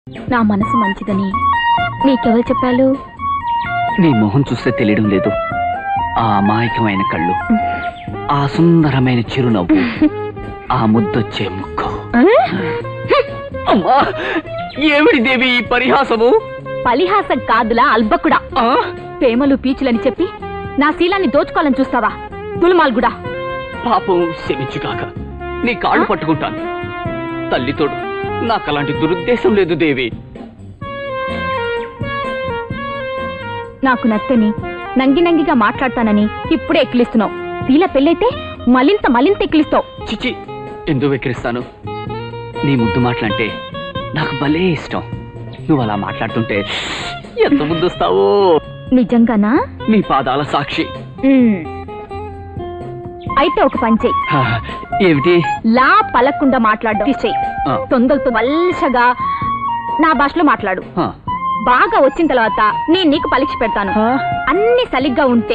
నా మనసు మంచిదని నీకెవరు చెప్పారు నీ మొహం చూస్తే తెలియడం లేదు ఆ అమాయకమైన కళ్ళు ఆ సుందరమైన చిరునవ్వు ఆ ముద్దొచ్చే ముక్కు అమ్మా ఏమిటి దేవి ఈ పరిహాసము పలిహాసం కాదులా అల్బకుడా ఆ? ప్రేమలు పీచులని చెప్పి నా శీలాన్ని దోచుకోవాలని చూస్తావా తులుమాల్గుడా పాపం క్షమించుగాక నీ కాళ్ళు పట్టుకుంటాను తల్లితోడు నాకు అలాంటి దురుద్దేశం లేదు దేవి నాకు నత్తని నంగి నంగిగా మాట్లాడతానని ఇప్పుడే ఎక్కిలిస్తున్నావు శీల పెళ్ళైతే మలింత మలింత ఎక్కిలిస్తావు చిచి ఎందుకు వెక్కిరిస్తాను నీ ముద్దు మాటలంటే నాకు భలే ఇష్టం నువ్వు అలా మాట్లాడుతుంటే ఎంత ముద్దొస్తావో నిజంగానా నీ పాదాల సాక్షి ఉమ్. అయితే ఒక పని చెయ్యి హా, ఏమిటి లా పలకుండా మాట్లాడడం చెయ్యి ఆ, తొందరతో వల్సగా నా భాషలో మాట్లాడు ఆ. బాగా వచ్చిన తర్వాత నేను నీకు పరీక్ష పెడతాను ఆ, అన్ని సరిగ్గా ఉంటే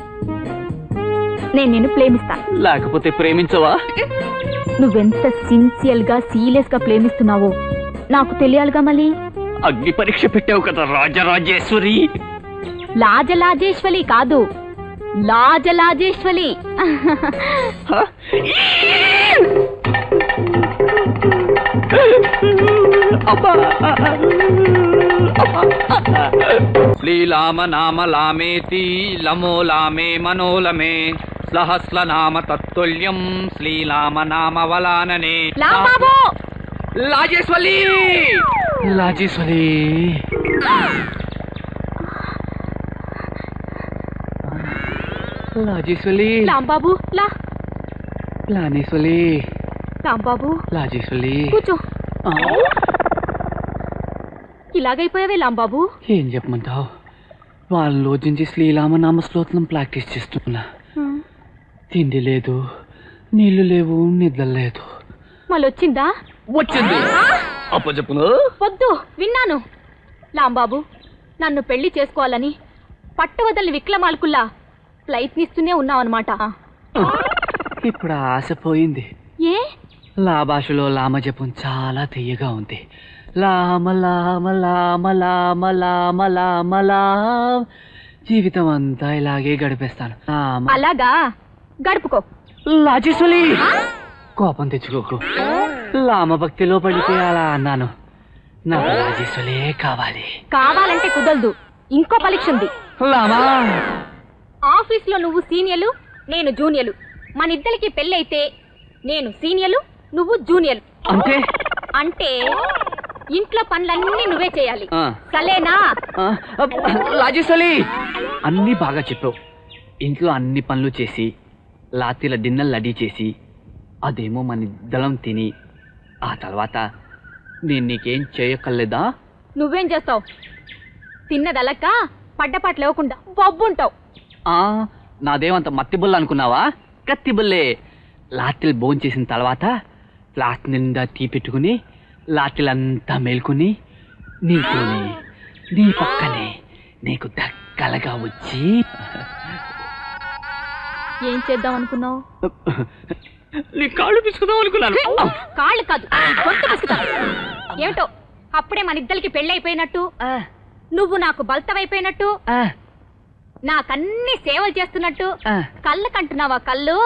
నేను నిన్ను ప్రేమిస్తాను లేకపోతే ప్రేమించవా నువ్వెంత సిన్సియర్ గా సీరియస్ గా ప్రేమిస్తున్నావో నాకు తెలియాలిగా మళ్ళీ అగ్ని పరీక్ష పెట్టావు కదా రాజరాజేశ్వరి లాజలాజేశ్వలి కాదు లాజలాజేశ్వలి హా? అబ్బా! శ్రీలామ నామ లామేతి లమో లామే మనోలమే సహస్ల నామ తత్తుల్యం శ్రీలామ నామ వలాననే లాబాబు లాజేశ్వలి లాజేశ్వరి లాజేశ్వరి లాంబాబు లా లానేశ్వరి లాంబాబు లాజేశ్వరి కూర్చో ఆ, ఇలాగైపోయావే లాంబాబు ఏం చెప్పమంటావు వాళ్ళ రోజు నుంచి శ్రీరామ నామ స్తోత్రం ప్రాక్టీస్ చేస్తున్నా తిండి లేదు నీళ్లు లేవు నిద్ర లేదు మళ్ళొచ్చిందా వచ్చింది అప్పచెప్పును వద్దు విన్నాను లాంబాబు నన్ను పెళ్లి చేసుకోవాలని పట్టవదల్ని విక్లమాల్కుల్లా ప్రయత్నిస్తూనే ఉన్నావన్నమాట ఇప్పుడు ఆ ఆశ పోయింది ఏ లా భాషలో లామ జపం చాలా తీయగా ఉంది లామ లామ లామ లామ లామ లామ లామ జీవితం అంతా ఇలాగే గడిపేస్తాను లామ అలాగా గడుపుకో లాజేశ్వలి కోపం తెచ్చుకోకు లామ భక్తిలో పడితే అలా అన్నాను నాకు లాజేశ్వలే కావాలి కావాలంటే కుదరదు ఇంకో పరీక్ష ఉంది లామా ఆఫీస్ లో నువ్వు సీనియర్లు నేను జూనియర్లు మన ఇద్దరికి పెళ్ళైతే నేను సీనియర్లు నువ్వు జూనియర్లు అంటే అంటే ఇంట్లో పనులన్నీ నువ్వే చేయాలి ఆ, సలేనా ఆ, అబ్బ, లాజేశ్వలి అన్నీ బాగా చెప్పావు ఇంట్లో అన్ని పనులు చేసి లాతీల డిన్నర్ రెడీ చేసి అదేమో మన ఇద్దరం తిని ఆ తర్వాత నేను నీకేం చేయక్కర్లేదా నువ్వేం చేస్తావు తిన్నదలక్క పడ్డపాటు లేవకుండా బొబ్బుంటావు ఆ, నాదేమంత మత్తి బుల్ల అనుకున్నావా కత్తి బుల్లే లాటిల్ బోన్ చేసిన తర్వాత లాస్ట్ నిండా టీ పెట్టుకుని లాటిలంతా మేల్కొని నీతోనే నీ పక్కనే నీకు దక్కలగా వచ్చి ఏం చేద్దాం అనుకున్నావు నీ కాళ్ళు పిసుకుదాం అనుకున్నాను కాళ్ళు కాదు గొంతు పిసుకుతాను ఏమిటో అప్పుడే మన ఇద్దరికి పెళ్ళైపోయినట్టు నువ్వు నాకు బల్తవైపోయినట్టు నాకన్ని సేవలు చేస్తున్నట్టు కళ్ళు కంటున్నావా కళ్ళు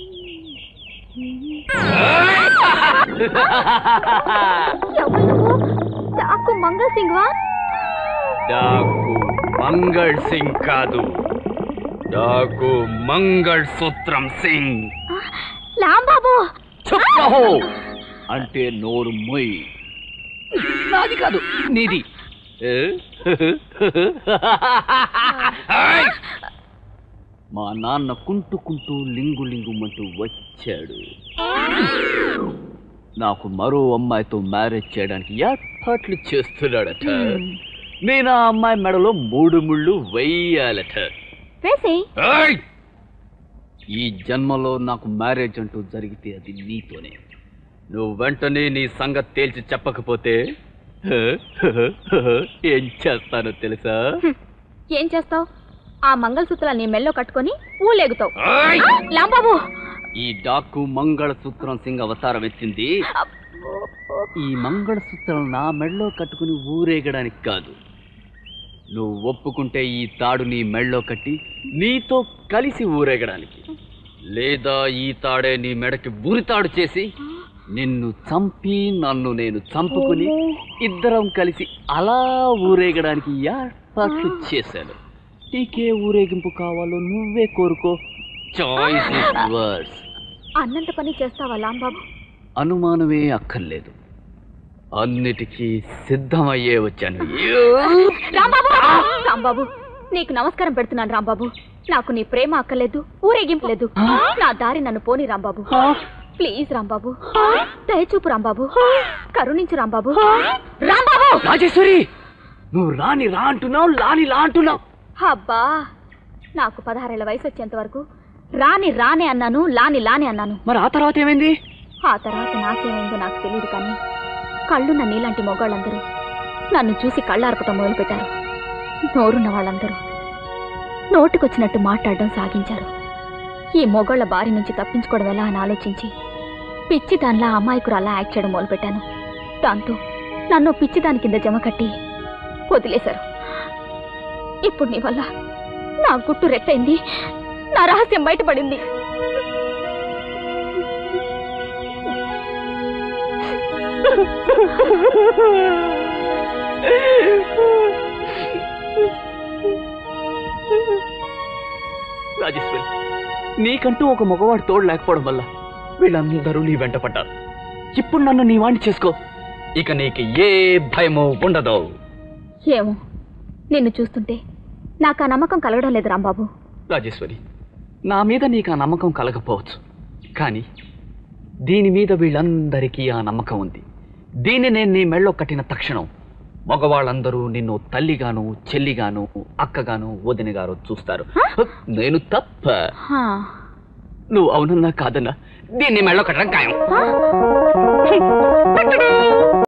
ఎవరు నువ్వు? డాకు మంగళ సింగ్ వా డాకు మంగళ్ సింగ్ కాదు డాకు మంగళ్ సూత్రం సింగ్ లాంబాబు చెప్పహో అంటే నోరు మొయ్ నాది కాదు నీది ఏయ్! మా నాన్న కుంటుకుంటూ లింగు లింగుమంటూ వచ్చాడు నాకు మరో అమ్మాయితో మ్యారేజ్ చేయడానికి ఏర్పాట్లు చేస్తున్నాడట నేను ఆ అమ్మాయి మెడలో మూడు ముళ్ళు వెయ్యాలట వేసి ఏయ్! ఈ జన్మలో నాకు మ్యారేజ్ అంటూ జరిగితే అది నీతోనే నువ్వు వెంటనే నీ సంగతి తేల్చి చెప్పకపోతే ఏం చేస్తానో తెలుసా ఏం చేస్తావు ఆ మంగళసూత్రాలు నీ మెల్లో కట్టుకొని ఊలేగుతావు ఏయ్! లాంబాబు ఈ డాకు మంగళసూత్రం సింగ్ అవతారం ఎత్తింది ఈ మంగళసూత్రం నా మెళ్ళో కట్టుకుని ఊరేగడానికి కాదు నువ్వు ఒప్పుకుంటే ఈ తాడు నీ మెళ్ళో కట్టి నీతో కలిసి ఊరేగడానికి లేదా ఈ తాడే నీ మెడకి ఊరితాడు చేసి నిన్ను చంపి నన్ను నేను చంపుకుని ఇద్దరం కలిసి అలా ఊరేగడానికి ఏర్పాట్లు చేశాను నీకే ఊరేగింపు కావాలో నువ్వే కోరుకో చాయిస్ ఇస్ వర్స్ అన్నంత పని చేస్తావా లాంబాబు అనుమానమే అక్కర్లేదు అన్నిటికీ సిద్ధమయ్యే వచ్చాను రాంబాబు రాంబాబు నీకు నమస్కారం పెడుతున్నాను రాంబాబు నాకు నీ ప్రేమ అక్కర్లేదు ఊరేగింపు లేదు నా దారి నన్ను పోని రాంబాబు ప్లీజ్ రాంబాబు దయచూపు రాంబాబు కరుణించు రాంబాబు రాంబాబు రాజేశ్వరి నువ్వు రాని రా అంటున్నావు లాని లా అంటున్నావు అబ్బా నాకు పదహారేళ్ల వయసు వచ్చేంత వరకు రాని రాని అన్నాను లాని లాని అన్నాను మరి ఆ తర్వాత ఏమైంది ఆ తర్వాత నాకేమైందో నాకు తెలియదు కానీ కళ్ళున్న నీలాంటి మొగాళ్ళందరూ నన్ను చూసి కళ్ళార్పటం మొదలుపెట్టారు నోరున్న వాళ్ళందరూ నోటికొచ్చినట్టు మాట్లాడడం సాగించారు ఈ మొగాళ్ళ బారి నుంచి తప్పించుకోవడం ఎలా అని ఆలోచించి పిచ్చి దానిలా అమాయకురాలా యాక్ట్ చేయడం మొదలుపెట్టాను దాంతో నన్ను పిచ్చి దాని కింద జమ కట్టి వదిలేశారు ఇప్పుడు నీ వల్ల నా గుట్టు రెట్టయింది నా రహస్యం బయటపడింది రాజేశ్వరి నీకంటూ ఒక మగవాడు తోడు లేకపోవడం వల్ల వీళ్ళందరూ నీ వెంట పడ్డారు ఇప్పుడు నన్ను నీ వాణ్ణి చేసుకో ఇక నీకు ఏ భయమో ఉండదు ఏమో నిన్ను చూస్తుంటే నాకు ఆ నమ్మకం కలగడం లేదు రాంబాబు రాజేశ్వరి నా మీద నీకు ఆ నమ్మకం కలగపోవచ్చు కానీ దీని మీద వీళ్ళందరికీ ఆ నమ్మకం ఉంది దీన్ని నేను నీ మెళ్ళో కట్టిన తక్షణం మగవాళ్ళందరూ నిన్ను తల్లిగాను చెల్లిగాను అక్కగాను వదినగారు చూస్తారు నేను తప్ప హా. నువ్వు అవునన్నా కాదన్నా దీన్ని మెళ్ళో కట్టడం ఖాయం హా?